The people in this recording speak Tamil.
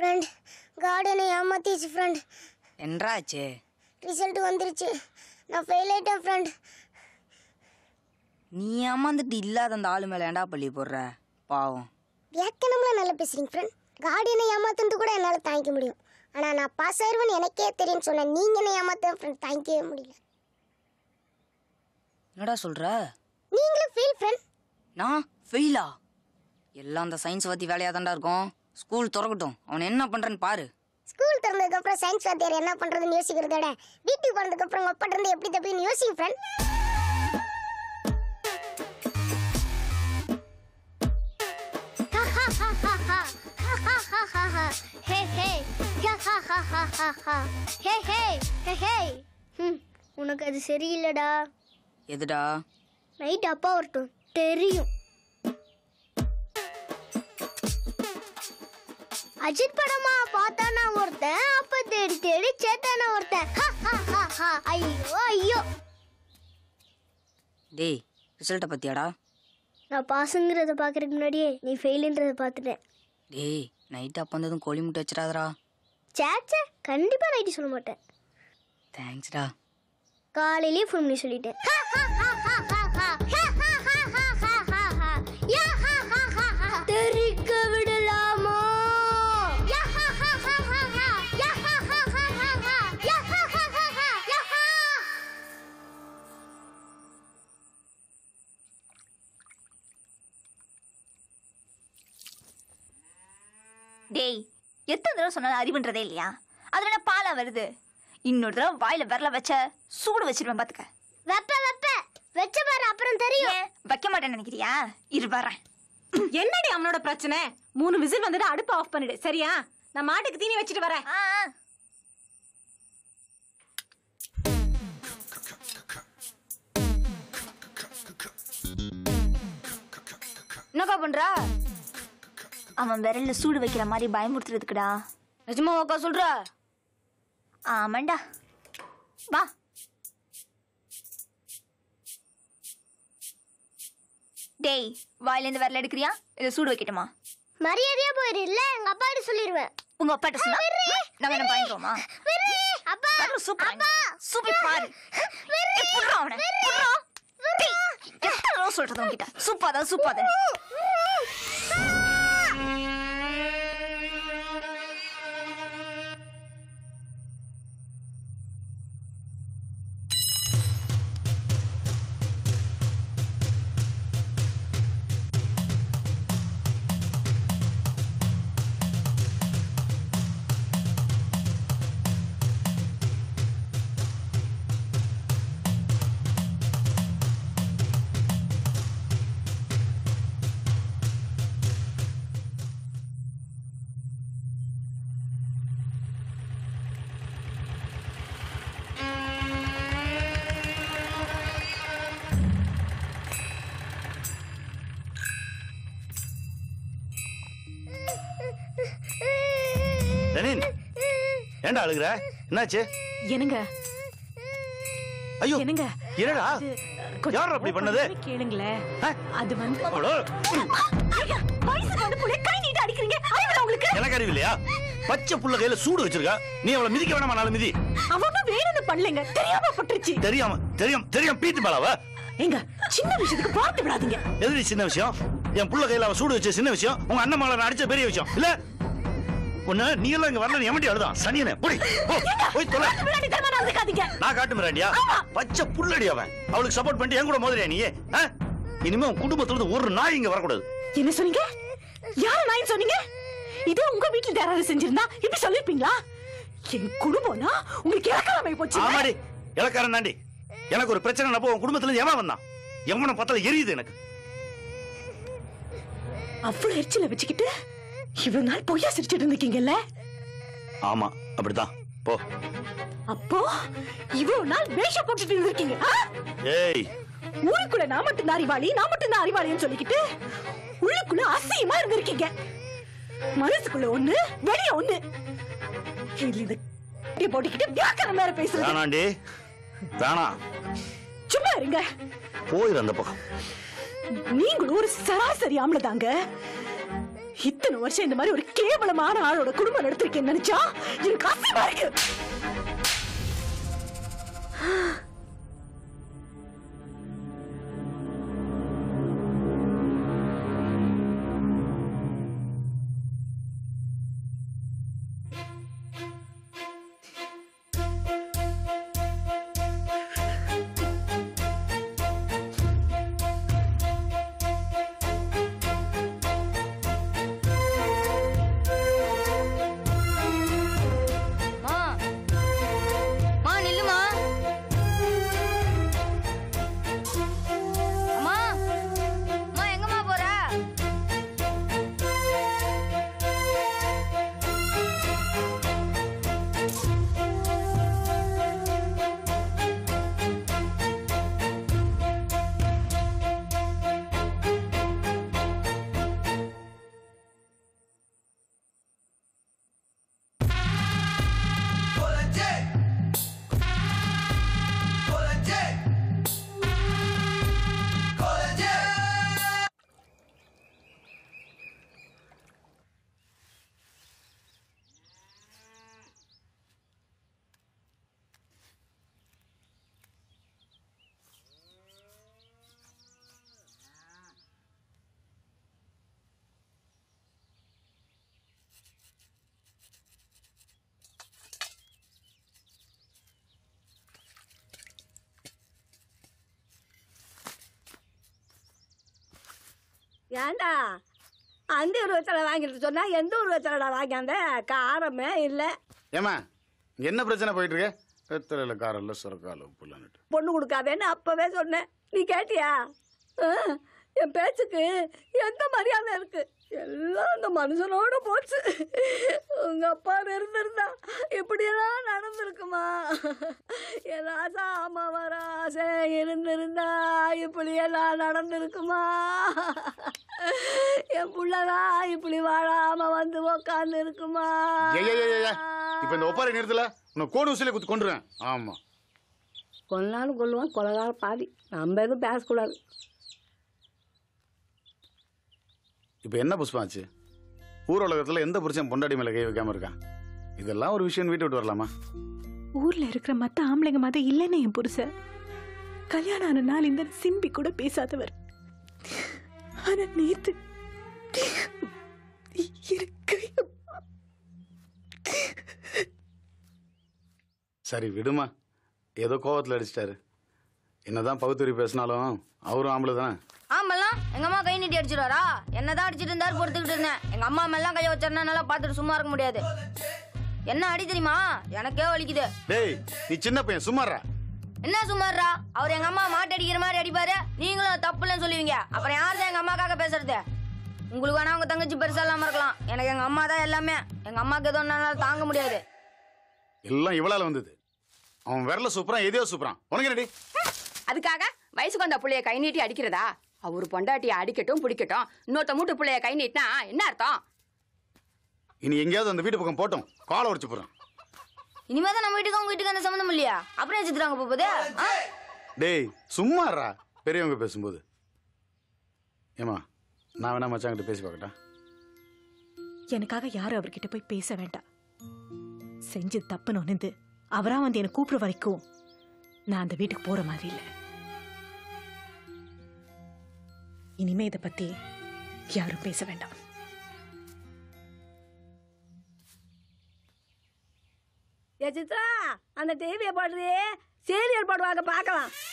ஃப்ரெண்ட் கார்டனை ஏமாத்திச்சு ஃப்ரெண்ட் என்றாச்சு ரிசல்ட் வந்துருச்சு நான் ஃபெயில் ஆயிட்டேன் ஃப்ரெண்ட் நீ ஏமாந்துட்டு இல்லாத அந்த ஆளு மேல ஏன்டா பள்ளி போடுற பாவம் வியாக்கணம்லாம் நல்லா பேசுறீங்க ஃப்ரெண்ட் கார்டனை ஏமாத்துறது கூட என்னால் தாங்கிக்க முடியும் ஆனால் நான் பாஸ் ஆயிருவேன்னு எனக்கே தெரியும்னு சொன்னேன் நீங்கள் என்ன ஏமாத்த ஃப்ரெண்ட் தாங்கிக்கவே முடியல என்னடா சொல்ற நீங்களும் ஃபெயில் ஃப்ரெண்ட் நான் ஃபெயிலா எல்லாம் அந்த சயின்ஸ் பத்தி வேலையா தான்டா இருக்கும் ஸ்கூல் திறக்கட்டும் அவன் என்ன பண்றேன்னு பாரு ஸ்கூல் திறந்ததுக்கப்புறம் சயின்ஸ் வாத்தியார் என்ன பண்ணுறதுன்னு யோசிக்கிறத விட வீட்டுக்கு போனதுக்கப்புறம் உங்கள் அப்பா இருந்து எப்படி தப்பின்னு யோசிங்க ஃப்ரெண்ட் ஹே ஹே ஹே ஹே ஹே ஹே ம் உனக்கு அது சரியில்லடா எதுடா நைட் அப்பா வரட்டும் தெரியும் அஜித் படமா பார்த்தானா ஒருத்தன் அப்ப தேடி தேடி சேத்தானா ஒருத்தன் ஹா, ஹா, ஹா, ஹா. ஐயோ ஐயோ டேய் ரிசல்ட்டை பத்தியாடா நான் பாஸுங்கிறத பார்க்கறதுக்கு முன்னாடியே நீ ஃபெயிலுன்றத பார்த்துட்டேன் டேய் நைட் அப்போ வந்ததும் கோழி முட்டை வச்சிடாதடா சேச்சே கண்டிப்பா நைட்டு சொல்ல மாட்டேன் தேங்க்ஸ்டா காலையிலேயே ஃபோன் பண்ணி சொல்லிட்டேன் தெரிக்க விடலாமா டேய் எத்தனை தடவை சொன்னாலும் அறிவுன்றதே இல்லையா அதுல என்ன பாலா வருது இன்னொரு தடவை வாயில விரல வச்ச சூடு வச்சிருவேன் பாத்துக்க வெப்ப வெப்ப வெச்ச பாரு அப்புறம் தெரியும் ஏன் வைக்க மாட்டேன்னு நினைக்கிறியா இரு வரேன் என்னடி அவனோட பிரச்சனை மூணு விசில் வந்துட்டு அடுப்பு ஆஃப் பண்ணிடு சரியா நான் மாட்டுக்கு தீனி வச்சுட்டு வரேன் ஆ, ஆ. என்னக்கா பண்ற அவன் விரல்ல சூடு வைக்கிற மாதிரி பயமுறுத்துறதுக்குடா நிஜமா அக்கா சொல்ற ஆமாண்டா வா டேய் வாயில இருந்து விரல எடுக்கிறியா இதை சூடு வைக்கட்டுமா மரியாதையா போயிரு இல்ல எங்க அப்பாட்ட சொல்லிடுவேன் உங்க அப்பாட்ட சொன்னா நம்ம என்ன பயந்துருவோமா அப்பா சூப்பர் சூப்பர் பாரு ஏய், புடுறா அவனை, புடுறா. டேய், எத்தனை தடவை சொல்றது உன்கிட்ட சூப்பாதான் சூப்பாதான் லெனின் ஏன்டா அழுகுற என்னாச்சு என்னங்க ஐயோ என்னங்க என்னடா கொஞ்சம் யார் அப்படி பண்ணது பொறுமையா கேளுங்களேன் ஆ? அது வந்து அவ்வளோ. ஐயா, வயசுக்கு வந்து புள்ளைய கை நீட்டி அடிக்கிறீங்க அறிவுல உங்களுக்கு எனக்கு அறிவு இல்லையா பச்சை புள்ள கையில சூடு வச்சிருக்கா நீ அவளை மிதிக்க வேணாமா நாலு மிதி அவனும் வேணும்னு பண்ணலைங்க தெரியாம பட்டுருச்சு தெரியாம தெரியும் தெரியும் பீத்து மேலாவ ஏங்க சின்ன விஷயத்துக்கு பார்த்து விடாதீங்க எதிரி சின்ன விஷயம் என் புள்ள கையில அவ சூடு வச்ச சின்ன விஷயம் உங்க அண்ணன் மேல நான் அடிச்ச பெரிய விஷயம் இல்ல ஒண்ணு நீ எல்லாம் இங்க வரல எமட்டி அழுதான் சனியனே போடி போ, போய் தொலை விளையாடி தரமா நடந்துக்காதீங்க நான் காட்டு மிராண்டியா பச்சை புள்ளடி அவன் அவளுக்கு சப்போர்ட் பண்ணிட்டு என் கூட மோதிரியா நீ ஆ? இனிமே உன் குடும்பத்துல இருந்து ஒரு நாய் இங்க வரக்கூடாது என்ன சொன்னீங்க யார நாயின் சொன்னீங்க இது உங்க வீட்டுல யாராவது செஞ்சிருந்தா இப்படி சொல்லிருப்பீங்களா என் குடும்பம்னா உங்களுக்கு இறக்காம போச்சு ஆமாடி இலக்காரன் தாண்டி எனக்கு ஒரு பிரச்சனை அப்போ உன் குடும்பத்துல இருந்து எவன் வந்தான் எவனை பார்த்தாலும் எரியுது எனக்கு அவ்வளவு எரிச்சல வச்சுக்கிட்டு இவ்வளவு நாள் பொய்யா சிரிச்சிட்டு இருந்தீங்கல்ல ஆமா அப்படிதான் போ அப்போ இவ்வளவு நாள் வேஷம் போட்டுட்டு இருந்திருக்கீங்க ஆ? ஏய் ஊருக்குள்ள நான் மட்டும் தான் அறிவாளி நான் மட்டும் தான் அறிவாளின்னு சொல்லிக்கிட்டு உள்ளுக்குள்ள அசியமா இருந்திருக்கீங்க மனசுக்குள்ள ஒண்ணு வெளிய ஒண்ணு இதுல இந்த இப்படி போட்டுக்கிட்டு வியாக்கரம் வேற பேசுறது வேணாண்டி வேணாம் சும்மா இருங்க போயிரு அந்த பக்கம் நீங்களும் ஒரு சராசரி ஆம்பளை தாங்க இத்தனை வருஷம் இந்த மாதிரி ஒரு கேவலமான ஆளோட குடும்பம் நடத்திருக்கேன்னு நினைச்சா எனக்கு அசிங்கமா இருக்கு மா மா நில்லுமா அம்மா அம்மா எங்கம்மா போற ஏண்டா அந்த உருவத்தில் வாங்கிட்டு சொன்னா எந்த உருவத்திலடா வாங்கியாந்த காரமே இல்லை ஏமா என்ன பிரச்சனை போயிட்டு இருக்கு வெத்தலையில் காரம் இல்லை சுரக்கால உப்பு இல்லைன்னுட்டு பொண்ணு கொடுக்காதேன்னு அப்பவே சொன்னேன் நீ கேட்டியா ஆ, என் பேச்சுக்கு எந்த மரியாதை இருக்கு எல்லாம் அந்த மனுஷனோட போச்சு உங்க அப்பா இருந்திருந்தா இப்படியெல்லாம் நடந்திருக்குமா என் ராசா அம்மா வராசே இருந்திருந்தா இப்படியெல்லாம் நடந்திருக்குமா என் புள்ளதான் இப்படி வாழாம வந்து உக்காந்து இருக்குமா ஐயா இப்போ இந்த ஒப்பாரி நேரத்தில் உன்னை கோடு உசிலே குத்து கொண்டுருவேன் ஆமாம் கொல்லாலும் கொல்லுவான் கொலகால பாதி நம்ம எதுவும் பேசக்கூடாது இப்போ என்ன புஷ்பம் ஆச்சு ஊர் உலகத்தில் எந்த புருஷன் பொண்டாடி மேலே கை வைக்காம இருக்கான் இதெல்லாம் ஒரு விஷயம் வீட்டை விட்டு வரலாமா ஊர்ல இருக்கிற மத்த ஆம்பளைங்க மாதிரி இல்லைன்னு என் புருஷன் கல்யாணம் ஆன நாள் இந்த சிம்பி கூட பேசாதவர் ஆனா நேத்து இருக்கு சரி விடுமா ஏதோ கோவத்தில் அடிச்சிட்டாரு என்னதான் பகுத்தறி பேசினாலும் அவரும் ஆம்பளை தானே ஆமாலாம் எங்க அம்மா கை நீட்டி அடிச்சிடுவாரா என்னதான் அடிச்சிட்டு இருந்தாரு பொறுத்துக்கிட்டு இருந்தேன் எங்க அம்மா மேலாம் கையை வச்சாருன்னா நல்லா பார்த்துட்டு சும்மா இருக்க முடியாது என்ன அடி தெரியுமா எனக்கே வலிக்குது டேய் நீ சின்ன பையன் சும்மாறா என்ன சும்மாறா அவர் எங்க அம்மா மாட்டு அடிக்கிற மாதிரி அடிப்பாரு நீங்களும் தப்புலன்னு சொல்லுவீங்க அப்புறம் யார் தான் எங்க அம்மாக்காக பேசுறது உங்களுக்கு வேணா உங்க தங்கச்சி பெருசா இல்லாம இருக்கலாம் எனக்கு எங்க அம்மா தான் எல்லாமே எங்க அம்மாக்கு எதுவும் ஒன்னால தாங்க முடியாது எல்லாம் இவளால வந்தது அவன் விரல சூப்பரான் எதையோ சூப்பரான் உனக்கு என்னடி அதுக்காக வயசுக்கு வந்த புள்ளைய கை நீட்டி அடிக்கிறதா அவர் பொண்டாட்டிய அடிக்கட்டும் பிடிக்கட்டும் இன்னொருத்த மூட்டு புள்ளைய கை நீட்டினா என்ன அர்த்தம் இனி எங்கேயாவது அந்த வீட்டு பக்கம் போட்டோம் காலை உடச்சு போறான் இனிமே தான் நம்ம வீட்டுக்கு அவங்க வீட்டுக்கு அந்த சம்மந்தம் இல்லையா அப்புறம் ஏன் சித்துறாங்க போகுது ஆ? டேய் சும்மாறா பெரியவங்க பேசும்போது ஏமா நான் வேணா மச்சாங்கிட்ட பேசி பார்க்கட்டா எனக்காக யாரும் அவர்கிட்ட போய் பேச வேண்டாம் செஞ்சது தப்புன்னு உணர்ந்து அவரா வந்து என்னை கூப்பிடுற வரைக்கும் நான் அந்த வீட்டுக்கு போற மாதிரி இல்லை இனிமே இதை பத்தி யாரும் பேச வேண்டாம் ஏ சித்ரா அந்த டிவியை போடுறியே சீரியல் போடுவாங்க பார்க்கலாம்